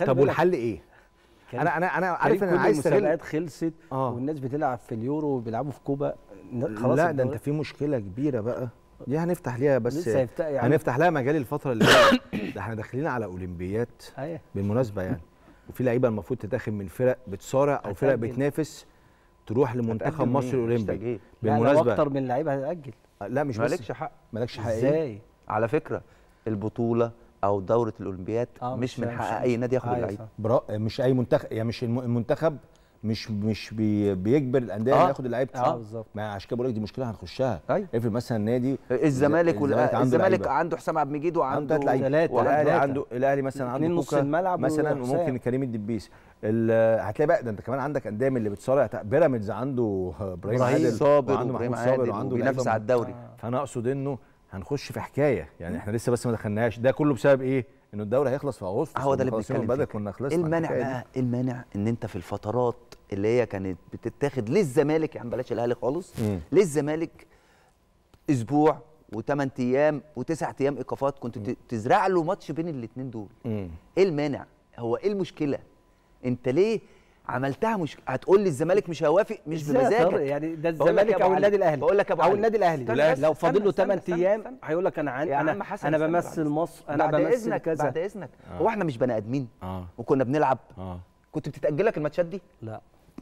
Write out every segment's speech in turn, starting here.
خلي طب بالك والحل ايه؟ كريم- انا انا انا كريم عارف ان كل انا عايز استغل المسابقات خلصت آه. والناس بتلعب في اليورو وبيلعبوا في كوبا ن- خلاص لا ده الدوري- انت في مشكله كبيره بقى دي هنفتح ليها بس لسه هيفتح يعني هنفتح لها مجال الفتره اللي جايه ده احنا داخلين على اولمبيات ايوه بالمناسبه يعني وفي لعيبه المفروض تتاخد من فرق بتصارع او فرق هتأجل. بتنافس تروح لمنتخب هتأجل مصر مين؟ مش الاولمبي تأجيل. لا لو بالمناسبه اكتر من لعيبه هتاجل لا مش بس مالكش حق مالكش حق ايه ازاي على فكره البطوله او دوره الاولمبياد آه، مش من مش- حق مش- اي نادي ياخد أيوة اللعيب صح. برا مش اي منتخب يعني مش الم- المنتخب مش مش بي بيجبر الانديه آه. آه. ياخد اللعيب اه بالظبط ما عشان كده بقول لك دي مشكله هنخشها أيوة. افرض مثلا نادي الزمالك وال- الزمالك عنده الزمالك لعيبة. عنده حسام عبد المجيد عنده وعنده تلات لعيبه ثلاثة. وعنده الاهلي ثلاثة. عنده الاهلي مثلا عنده اتنين نص كوكا الملعب مثلا وحسام. وممكن كريم الدبيس ال- هتلاقي بقى ده انت كمان عندك انديه من اللي بتصارع تع- بيراميدز عنده ابراهيم ابراهيم عادل صابر وعنده وابراهيم محمود صابر عادل وعنده وبينافس لعيبة على الدوري آه. فانا اقصد انه هنخش في حكايه يعني احنا لسه بس ما دخلناش ده كله بسبب ايه؟ انه الدوري هيخلص في اغسطس هو ده اللي خلاص يوم بنتكلم بدأ فيه. كنا ايه خلصنا المانع الحكاية دي. بقى ايه المانع ان انت في الفترات اللي هي كانت بتتاخد للزمالك يعني بلاش الاهلي خالص مم. للزمالك اسبوع وثمان ايام وتسع ايام ايقافات كنت ت- تزرع له ماتش بين الاثنين دول مم. ايه المانع هو ايه المشكله انت ليه عملتها مش هتقول لي الزمالك مش هيوافق مش إزاي يا طارق؟ بمزاجك يعني ده بقول لك يا الزمالك أبو او علي، النادي الاهلي بقول لك يا ابو او علي. النادي الاهلي استنى بس، لو استنى، فاضل له استنى، 8 استنى، ايام استنى. هيقول لك انا عن يا انا عم حسن انا استنى بمثل بعد- مصر انا بعد بمثل اذنك كذا بعد اذنك هو احنا مش بني ادمين اه وكنا بنلعب اه كنت بتتاجلك الماتشات دي لا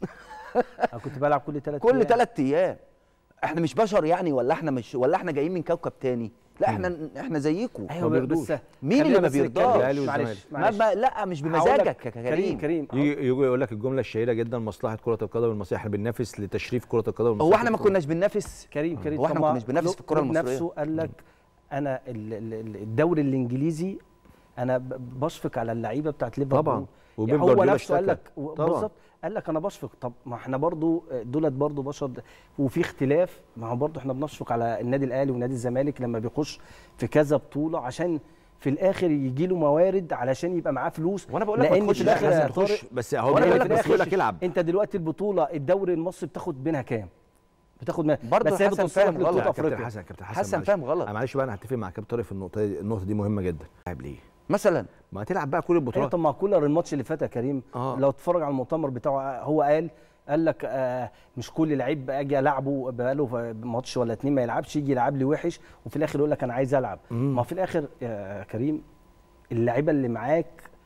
انا كنت بلعب كل ثلاث كل ثلاث ايام احنا مش بشر يعني ولا احنا مش ولا احنا جايين من كوكب تاني لا احنا احنا زيكم ايوه ما بس بيرضوش. مين اللي ما بيرضاش؟ الأهلي معلش والزمالك. ما معلش ما لا مش هقول لك- بمزاجك يا كريم كريم كريم يجي يجي يقول لك الجمله الشهيره جدا مصلحه كره القدم المصريه احنا بننافس لتشريف كره القدم المصريه هو احنا ما كناش بننافس كريم كريم هو احنا طب ما كناش بننافس كلوب- في الكرة كلوب المصرية. نفسه قال لك انا ال- ال- ال- الدوري الانجليزي انا ب- بشفق على اللعيبه بتاعت ليفربول طبعا. وبيب يعني هو جوارديولا نفسه قال اشتكى. لك و- طبعا. بالظبط قال لك انا بشفق طب ما احنا برضو دولت برضو بشر وفي اختلاف ما هو برضو احنا بنشفق على النادي الاهلي ونادي الزمالك لما بيخش في كذا بطوله عشان في الاخر يجي له موارد علشان يبقى معاه فلوس وأنا بقول لك ما لان تخش في لا، الاخر لازم يا طارق تخش بس هو وأنا بيقول بقول لك لك بس يقول تخش. لك العب انت دلوقتي البطوله الدوري المصري بتاخد منها كام بتاخد منها برضو بس هي حسن بتوصلك فاهم غلط. لبطوله كابتن افريقيا حسن كابتن حسن حسن معلش. فاهم غلط. انا معلش بقى انا هتفق مع كابتن طارق في النقطه دي النقطه دي مهمه جدا لاعب ليه؟ مثلا ما هتلعب بقى كل ايوه البطولات طب ما كولر الماتش اللي فات يا كريم آه. لو تتفرج على المؤتمر بتاعه هو قال قال لك آه مش كل لعيب اجي العبه بقاله ماتش ولا اتنين ما يلعبش يجي يلعب لي وحش وفي الاخر يقول لك انا عايز العب ما في الاخر يا كريم اللعيبه اللي معاك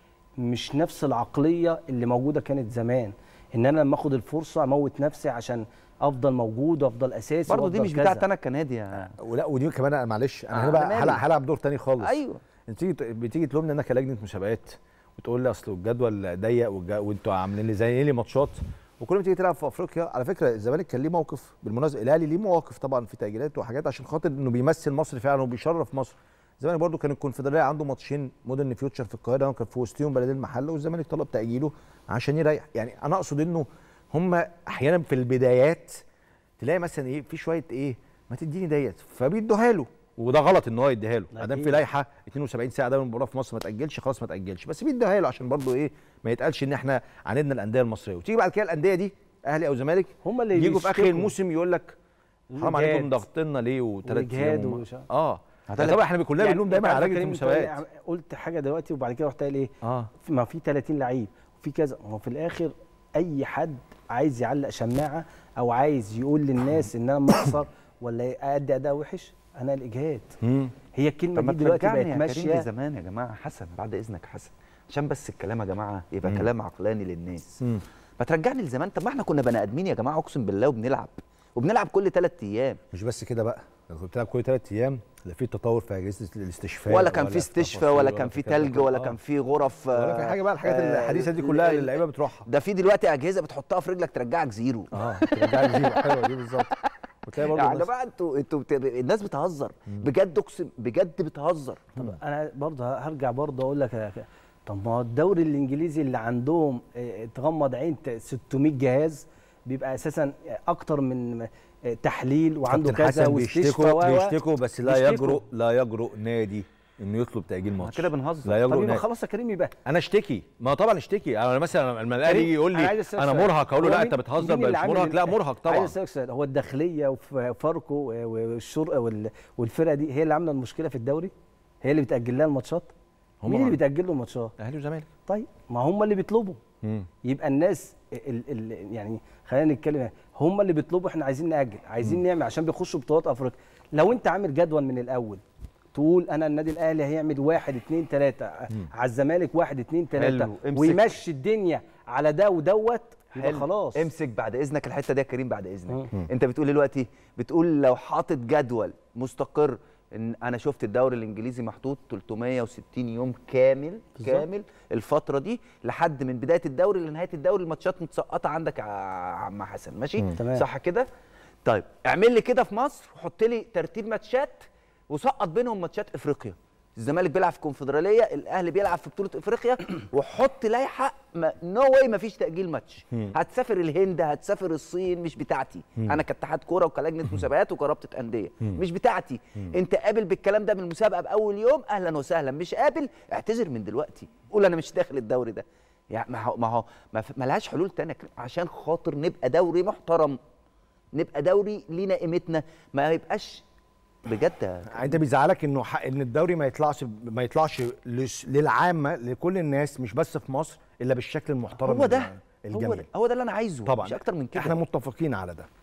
مش نفس العقليه اللي موجوده كانت زمان ان انا لما اخد الفرصه اموت نفسي عشان افضل موجود وافضل اساسي برضه دي وأفضل مش كذا. بتاعت انا كنادي يا ولا ودي كمان أنا معلش انا آه، هنا بقى أنا هلعب مالي. هلعب دور تاني خالص ايوه انت تيجي بتيجي تلومني انا كلجنه مسابقات وتقول لي اصل الجدول ضيق والج- وانتوا عاملين لي زي لي ماتشات وكل ما تيجي تلعب في افريقيا على فكره الزمالك كان ليه موقف بالمناسبه الاهلي ليه مواقف طبعا في تاجيلات وحاجات عشان خاطر انه بيمثل مصر فعلا وبيشرف مصر الزمالك برضو كان الكونفدراليه عنده ماتشين مودرن فيوتشر في القاهره وكان في وسطهم بلديه المحله والزمالك طلب تاجيله عشان يريح يعني انا اقصد انه هم احيانا في البدايات تلاقي مثلا ايه في شويه ايه ما تديني ديت فبيدوها له وده غلط ان هو يديها له ما دام في أكيد. لائحه 72 ساعه دايما المباراه في مصر ما تاجلش خلاص ما تاجلش بس بيديها له عشان برضه ايه ما يتقالش ان احنا عاندنا الانديه المصريه وتيجي بعد كده الانديه دي اهلي او زمالك هم اللي يجوا في اخر بيشتكوا. الموسم يقول لك حرام وإجهاد. عليكم ضغطنا ليه وثلاث وإجهاد ايام ومش- اه هتلاقي- طبعا احنا كلنا بنلوم دايما أنت على عارف يا لجنه كريم، أنت المسابقات قلت حاجه دلوقتي وبعد كده رحت قايل ايه اه ما في 30 لعيب وفي كذا ما هو في الاخر اي حد عايز يعلق شماعه او عايز يقول للناس ان انا مخسر ولا ادي اداء وحش انا الاجهاد مم. هي طب الكلمه ما دي دلوقتي ترجعني بقت يا كريم ماشيه لزمان يا جماعه حسن بعد اذنك يا حسن عشان بس الكلام يا جماعه يبقى مم. كلام عقلاني للناس مم. ما ترجعني لزمان طب ما احنا كنا بني ادمين يا جماعه اقسم بالله وبنلعب وبنلعب كل ثلاث ايام مش بس كده بقى لو كنت بتلعب كل ثلاث ايام لا في تطور في اجهزه الاستشفاء ولا كان في استشفاء تفاصيل ولا كان في كذا. تلج ولا آه. كان في غرف ولا في حاجه بقى الحاجات آه، الحديثه دي كلها اللي ال- اللعيبه بتروحها ده في دلوقتي اجهزه بتحطها في رجلك ترجعك زيرو اه ترجع زيرو حلوه دي بالظبط وتلاقي برضه يا الناس- جماعه انتوا انتوا بت... الناس بتهزر بجد اقسم بجد بتهزر طب انا برضه هرجع برضه اقول لك يا ك- طب ما هو الدوري الانجليزي اللي عندهم آه، تغمض عين ت- 600 جهاز بيبقى اساسا اكتر من آه، تحليل وعنده كابتن كذا حسن واستشفاء بيشتكوا و- و- بيشتكوا بس لا بيشتكوا. يجرؤ لا يجرؤ نادي انه يطلب تاجيل ماتش كده بنهزر. لا طب يجرؤ يبقى نادي خلاص يا كريم يبقى انا اشتكي ما طبعا اشتكي انا مثلا لما الاهلي كريم، يجي يقول أنا لي عايز أسألك انا سؤال. مرهق اقول له هو لا مين- انت بتهزر مين اللي مش عامل مرهق ال- لا مرهق عايز طبعا اسالك سؤال هو الداخليه وفاركو والشرطه والفرقه دي هي اللي عامله المشكله في الدوري هي اللي بتاجل لها الماتشات هم مين اللي ما- بيتاجل له الماتشات اهلي وزمالك طيب ما هم اللي بيطلبوا مم. يبقى الناس ال ال يعني خلينا نتكلم هم اللي بيطلبوا احنا عايزين ناجل عايزين نعمل عشان بيخشوا بطولات افريقيا لو انت عامل جدول من الاول تقول انا النادي الاهلي هيعمل واحد اتنين تلاته على الزمالك واحد اتنين تلاته حلو، امسك. ويمشي الدنيا على ده ودوت يبقى حلو. خلاص امسك بعد اذنك الحته دي يا كريم بعد اذنك مم. انت بتقول دلوقتي بتقول لو حاطط جدول مستقر ان انا شفت الدوري الانجليزي محطوط 360 يوم كامل بالظبط. كامل الفتره دي لحد من بدايه الدوري لنهايه الدوري الماتشات متسقطه عندك يا عم حسن ماشي تمام. صح كده طيب اعمل لي كده في مصر وحط لي ترتيب ماتشات وسقط بينهم ماتشات افريقيا الزمالك بيلعب في الكونفدراليه الاهلي بيلعب في بطوله افريقيا وحط لائحه نو واي ما فيش تاجيل ماتش هتسافر الهند هتسافر الصين مش بتاعتي انا كاتحاد كوره وكلجنه مسابقات وكرابطه انديه مش بتاعتي انت قابل بالكلام ده من المسابقه باول يوم اهلا وسهلا مش قابل اعتذر من دلوقتي قول انا مش داخل الدوري ده يعني ما هو ما هو ما ف- ملهاش حلول تانية يا كريم، عشان خاطر نبقى دوري محترم نبقى دوري لينا قيمتنا ما يبقاش بجد يعني انت بيزعلك انه حق ان الدوري ما يطلعش ما يطلعش لش- للعامه لكل الناس مش بس في مصر الا بالشكل المحترم هو ده ال- هو الجميل ده هو ده اللي انا عايزه طبعا مش اكتر من كده احنا متفقين على ده